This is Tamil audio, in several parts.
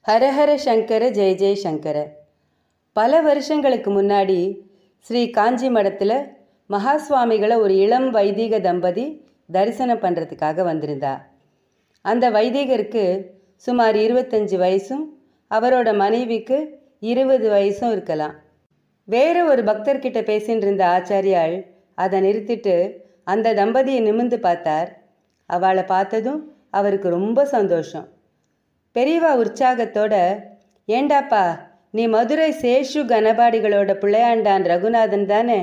ஹரஹர சங்கர ஜெய ஜெய சங்கர பல வருஷங்களுக்கு முன்னாடி ஸ்ரீ காஞ்சி மடத்தில் மகா சுவாமிகளை ஒரு இளம் வைதீக தம்பதி தரிசனம் பண்ணுறதுக்காக வந்திருந்தா அந்த வைதீகருக்கு சுமார் இருபத்தஞ்சி வயசும் அவரோட மனைவிக்கு இருபது வயசும் இருக்கலாம் வேற ஒரு பக்தர்கிட்ட பேசின்னு இருந்த ஆச்சாரியாள் அதை நிறுத்திட்டு அந்த தம்பதியை நிமிர்ந்து பார்த்தார் அவளை பார்த்ததும் அவருக்கு ரொம்ப சந்தோஷம் பெரியவா உற்சாகத்தோட ஏண்டாப்பா நீ மதுரை சேஷு கனபாடிகளோட பிள்ளையாண்டான் ரகுநாதன் தானே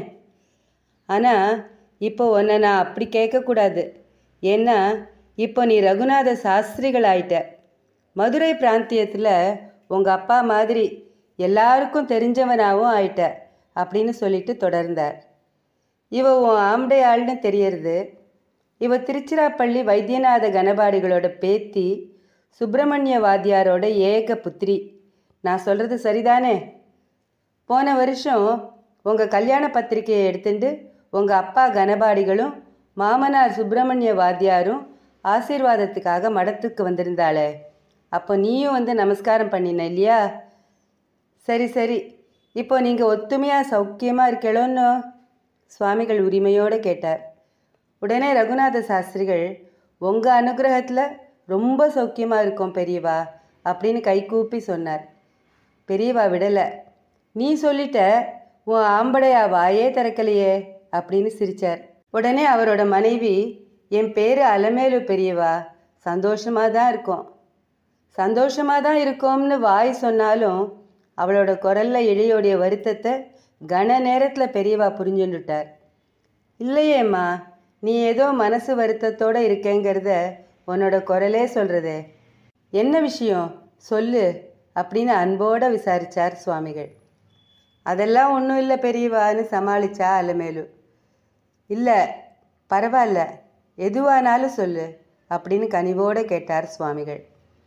ஆனால் இப்போ உன்னை நான் அப்படி கேட்கக்கூடாது ஏன்னா இப்போ நீ ரகுநாத சாஸ்திரிகள் ஆயிட்ட மதுரை பிராந்தியத்தில் உங்கள் அப்பா மாதிரி எல்லாருக்கும் தெரிஞ்சவனாகவும் ஆயிட்ட அப்படின்னு சொல்லிட்டு தொடர்ந்தார் இவ உன் ஆம்படையாள்னு தெரியறது இவ திருச்சிராப்பள்ளி வைத்தியநாத கணபாடிகளோட பேத்தி சுப்பிரமணிய வாத்தியாரோட ஏக புத்திரி நான் சொல்கிறது சரிதானே போன வருஷம் உங்கள் கல்யாண பத்திரிக்கையை எடுத்துட்டு உங்கள் அப்பா கணபாடிகளும் மாமனார் சுப்பிரமணிய வாத்தியாரும் ஆசீர்வாதத்துக்காக மடத்துக்கு வந்திருந்தாளே அப்போ நீயும் வந்து நமஸ்காரம் பண்ணின இல்லையா சரி சரி இப்போ நீங்கள் ஒத்துமையாக சௌக்கியமாக இருக்கலோன்னு சுவாமிகள் உரிமையோடு கேட்டார் உடனே ரகுநாத சாஸ்திரிகள் உங்கள் அனுகிரகத்தில் ரொம்ப சௌக்கியமாக இருக்கும் பெரியவா அப்படின்னு கைகூப்பி சொன்னார் பெரியவா விடலை நீ சொல்லிட்ட உன் ஆம்படையா வாயே திறக்கலையே அப்படின்னு சிரிச்சார் உடனே அவரோட மனைவி என் பேர் அலமேலு பெரியவா சந்தோஷமாக தான் இருக்கும் சந்தோஷமாக தான் இருக்கோம்னு வாய் சொன்னாலும் அவளோட குரல்ல இழையோடைய வருத்தத்தை கன நேரத்தில் பெரியவா புரிஞ்சுட்டுட்டார் இல்லையேம்மா நீ ஏதோ மனசு வருத்தத்தோடு இருக்கேங்கிறத உன்னோட குரலே சொல்கிறதே என்ன விஷயம் சொல்லு அப்படின்னு அன்போடு விசாரிச்சார் சுவாமிகள் அதெல்லாம் ஒன்றும் இல்லை பெரியவான்னு சமாளிச்சா அலமேலு இல்லை பரவாயில்ல எதுவானாலும் சொல்லு அப்படின்னு கனிவோடு கேட்டார் சுவாமிகள்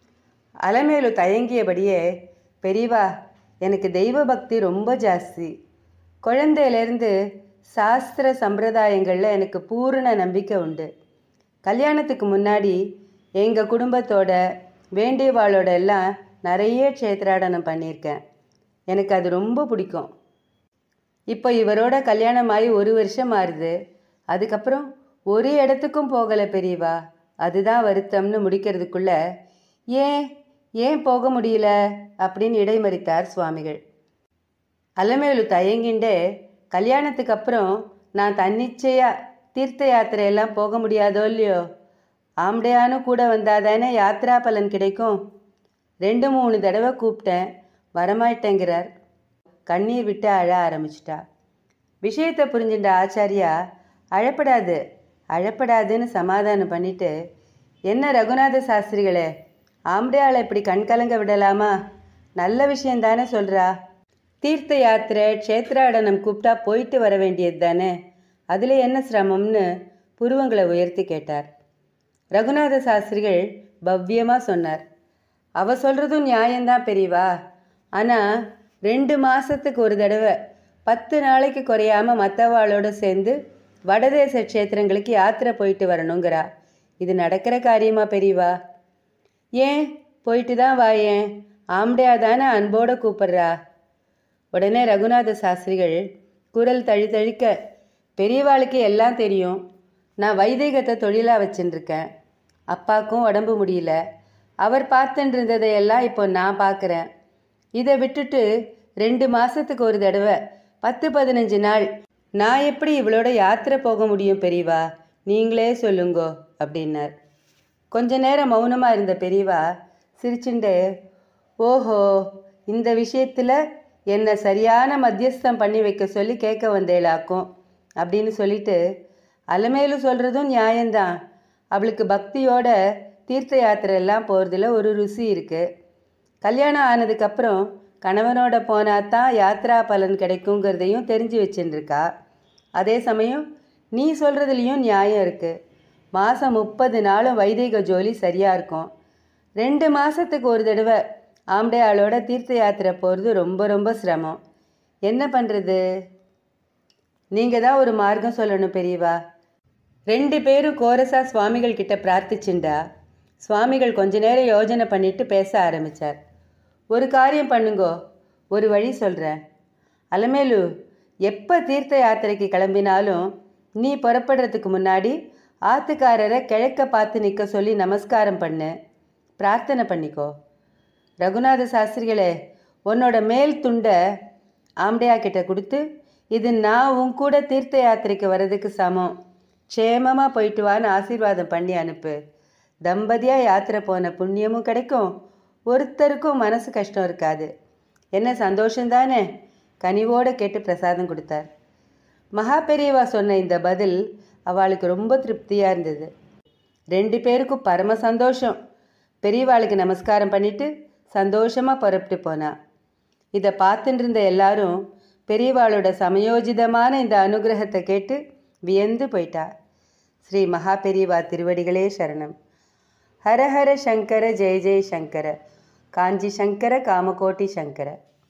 அலமேலு தயங்கியபடியே பெரியவா எனக்கு தெய்வ பக்தி ரொம்ப ஜாஸ்தி குழந்தையிலேருந்து சாஸ்திர சம்பிரதாயங்களில் எனக்கு பூரண நம்பிக்கை உண்டு கல்யாணத்துக்கு முன்னாடி எங்கள் குடும்பத்தோட வேண்டியவாளோட எல்லாம் நிறைய க்ஷேத்ராடனம் பண்ணியிருக்கேன் எனக்கு அது ரொம்ப பிடிக்கும் இப்போ இவரோட கல்யாணமாகி ஒரு வருஷம் ஆறுது அதுக்கப்புறம் ஒரு இடத்துக்கும் போகலை பெரியவா அதுதான் வருத்தம்னு முடிக்கிறதுக்குள்ள ஏன் ஏன் போக முடியல அப்படின்னு இடைமறித்தார் சுவாமிகள் அலமேலு தயங்கிண்டே கல்யாணத்துக்கு அப்புறம் நான் தன்னிச்சையா தீர்த்த யாத்திரையெல்லாம் போக முடியாதோ இல்லையோ ஆம்படையானு கூட வந்தாதானே யாத்ரா பலன் கிடைக்கும் ரெண்டு மூணு தடவை கூப்பிட்டேன் வரமாட்டேங்கிறார் கண்ணீர் விட்டு அழ ஆரம்பிச்சிட்டா விஷயத்தை புரிஞ்சுட்ட ஆச்சாரியா அழப்படாது அழப்படாதுன்னு சமாதானம் பண்ணிட்டு என்ன ரகுநாத சாஸ்திரிகளே ஆம்படையாளை இப்படி கண் கலங்க விடலாமா நல்ல விஷயம் தானே சொல்கிறா தீர்த்த யாத்திரை க்ஷேத்ராடனம் கூப்பிட்டா போயிட்டு வர வேண்டியது தானே அதில் என்ன சிரமம்னு புருவங்களை உயர்த்தி கேட்டார் ரகுநாத சாஸ்திரிகள் பவ்யமாக சொன்னார் அவ சொல்கிறதும் நியாயம்தான் பெரியவா ஆனால் ரெண்டு மாதத்துக்கு ஒரு தடவை பத்து நாளைக்கு குறையாமல் மற்றவாளோட சேர்ந்து வடதேச க்ஷேத்திரங்களுக்கு யாத்திரை போயிட்டு வரணுங்கிறா இது நடக்கிற காரியமா பெரியவா ஏன் போயிட்டு தான் வாயேன் ஆம்படையா தானே அன்போடு கூப்பிட்றா உடனே ரகுநாத சாஸ்திரிகள் குரல் தழித்தழிக்க பெரியவாளுக்கு எல்லாம் தெரியும் நான் வைதீகத்தை தொழிலாக வச்சுட்டுருக்கேன் அப்பாவுக்கும் உடம்பு முடியல அவர் பார்த்துட்டு இருந்ததையெல்லாம் இப்போ நான் பார்க்குறேன் இதை விட்டுட்டு ரெண்டு மாதத்துக்கு ஒரு தடவை பத்து பதினஞ்சு நாள் நான் எப்படி இவளோட யாத்திரை போக முடியும் பெரியவா நீங்களே சொல்லுங்கோ அப்படின்னார் கொஞ்ச நேரம் மௌனமாக இருந்த பெரியவா சிரிச்சுண்டு ஓஹோ இந்த விஷயத்தில் என்னை சரியான மத்தியஸ்தம் பண்ணி வைக்க சொல்லி கேட்க வந்தேளாக்கும் அப்படின்னு சொல்லிட்டு அலமேலு சொல்கிறதும் நியாயம்தான் அவளுக்கு பக்தியோட தீர்த்த யாத்திரை எல்லாம் போகிறதுல ஒரு ருசி இருக்குது கல்யாணம் ஆனதுக்கப்புறம் கணவனோட போனால் தான் யாத்ரா பலன் கிடைக்குங்கிறதையும் தெரிஞ்சு வச்சுருக்கா அதே சமயம் நீ சொல்கிறதுலேயும் நியாயம் இருக்குது மாதம் முப்பது நாளும் வைதிக ஜோலி சரியாக இருக்கும் ரெண்டு மாதத்துக்கு ஒரு தடவை ஆம்படையாளோட தீர்த்த யாத்திரை போகிறது ரொம்ப ரொம்ப சிரமம் என்ன பண்ணுறது நீங்கள் தான் ஒரு மார்க்கம் சொல்லணும் பெரியவா ரெண்டு பேரும் கோரசா சுவாமிகள் கிட்ட பிரார்த்திச்சுண்டா சுவாமிகள் கொஞ்ச நேரம் யோஜனை பண்ணிட்டு பேச ஆரம்பித்தார் ஒரு காரியம் பண்ணுங்கோ ஒரு வழி சொல்கிறேன் அலமேலு எப்போ தீர்த்த யாத்திரைக்கு கிளம்பினாலும் நீ புறப்படுறதுக்கு முன்னாடி ஆத்துக்காரரை கிழக்க பார்த்து நிற்க சொல்லி நமஸ்காரம் பண்ணு பிரார்த்தனை பண்ணிக்கோ ரகுநாத சாஸ்திரிகளே உன்னோட மேல் துண்டை ஆம்டையா கிட்ட கொடுத்து இது நான் உன் கூட தீர்த்த யாத்திரைக்கு வர்றதுக்கு சமம் க்ஷேமமாக போயிட்டு வான்னு ஆசீர்வாதம் பண்ணி அனுப்பு தம்பதியாக யாத்திரை போன புண்ணியமும் கிடைக்கும் ஒருத்தருக்கும் மனசு கஷ்டம் இருக்காது என்ன சந்தோஷந்தானே கனிவோடு கேட்டு பிரசாதம் கொடுத்தார் மகா பெரியவா சொன்ன இந்த பதில் அவளுக்கு ரொம்ப திருப்தியாக இருந்தது ரெண்டு பேருக்கும் பரம சந்தோஷம் பெரியவாளுக்கு நமஸ்காரம் பண்ணிட்டு சந்தோஷமாக புறப்பட்டு போனா இதை பார்த்துட்டு இருந்த எல்லாரும் பெரியவாளோட சமயோஜிதமான இந்த அனுகிரகத்தை கேட்டு வியந்து போயிட்டா ஸ்ரீ மகா பெரியவா திருவடிகளே சரணம் ஹர ஹர சங்கர ஜெய ஜெய சங்கர காஞ்சி சங்கர காமகோட்டி சங்கர